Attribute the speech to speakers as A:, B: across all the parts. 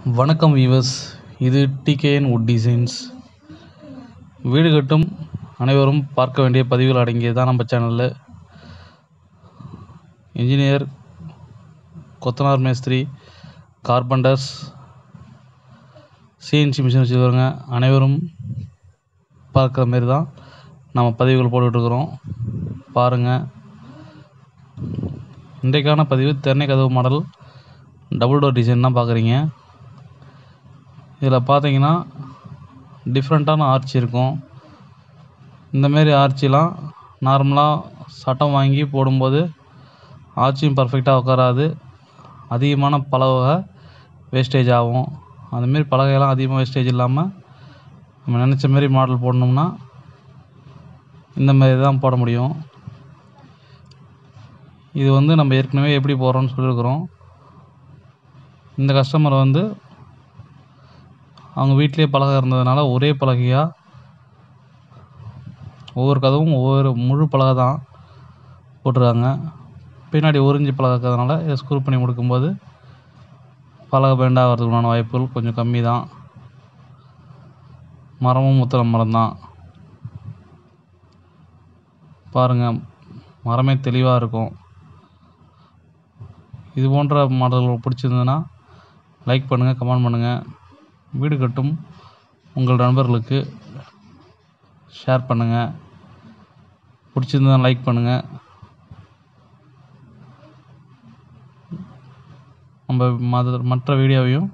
A: வணக்கம் வீவர்ஸ் இது TKN would designs வீடு கட்டும் அனைவரும் பார்க்க வேண்டிய பதிவுகள் அடங்கியது தான் நம்ம சேனலில் இன்ஜினியர் கொத்தனார் மேஸ்திரி கார்பெண்டர்ஸ் சிஎன்சி மிஷின் வச்சுருக்கிறவங்க அனைவரும் பார்க்குற மாரி தான் நம்ம பதிவுகள் போட்டுட்ருக்குறோம் பாருங்கள் இன்றைக்கான பதிவு தென்னை கதவு மாடல் டபுள் டோர் டிசைன் தான் பார்க்குறீங்க இதில் பார்த்தீங்கன்னா டிஃப்ரெண்ட்டான ஆர்ச் இருக்கும் இந்தமாரி ஆர்ச்சிலாம் நார்மலாக சட்டம் வாங்கி போடும்போது ஆர்ச்சும் பர்ஃபெக்டாக உட்காராது அதிகமான பலகை வேஸ்டேஜ் ஆகும் அதுமாரி பலகையெல்லாம் அதிகமாக வேஸ்டேஜ் இல்லாமல் நம்ம நினச்ச மாரி மாடல் போடணும்னா இந்த மாதிரி தான் போட முடியும் இது வந்து நம்ம ஏற்கனவே எப்படி போடுறோம்னு சொல்லியிருக்கிறோம் இந்த கஸ்டமர் வந்து அவங்க வீட்டிலேயே பலகை இருந்ததுனால ஒரே பலகையாக ஒவ்வொரு கதவும் ஒவ்வொரு முழு பலகை தான் போட்டிருக்காங்க பின்னாடி ஒரிஞ்சு பலகை இருக்கிறதுனால இதை ஸ்க்ரூ பண்ணி கொடுக்கும்போது பலகை பெண்ட் ஆகிறதுக்குண்டான வாய்ப்புகள் கொஞ்சம் கம்மி தான் மரமும் முத்தள மரம் தான் பாருங்கள் மரமே தெளிவாக இருக்கும் இது போன்ற மாடல்கள் பிடிச்சிருந்ததுன்னா லைக் பண்ணுங்கள் கமெண்ட் பண்ணுங்கள் வீடு கட்டும் உங்கள் நண்பர்களுக்கு ஷேர் பண்ணுங்கள் பிடிச்சிருந்தா லைக் பண்ணுங்கள் நம்ம மத மற்ற வீடியோவையும்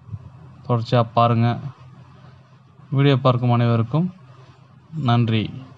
A: தொடர்ச்சியாக பாருங்கள் வீடியோ பார்க்கும் அனைவருக்கும் நன்றி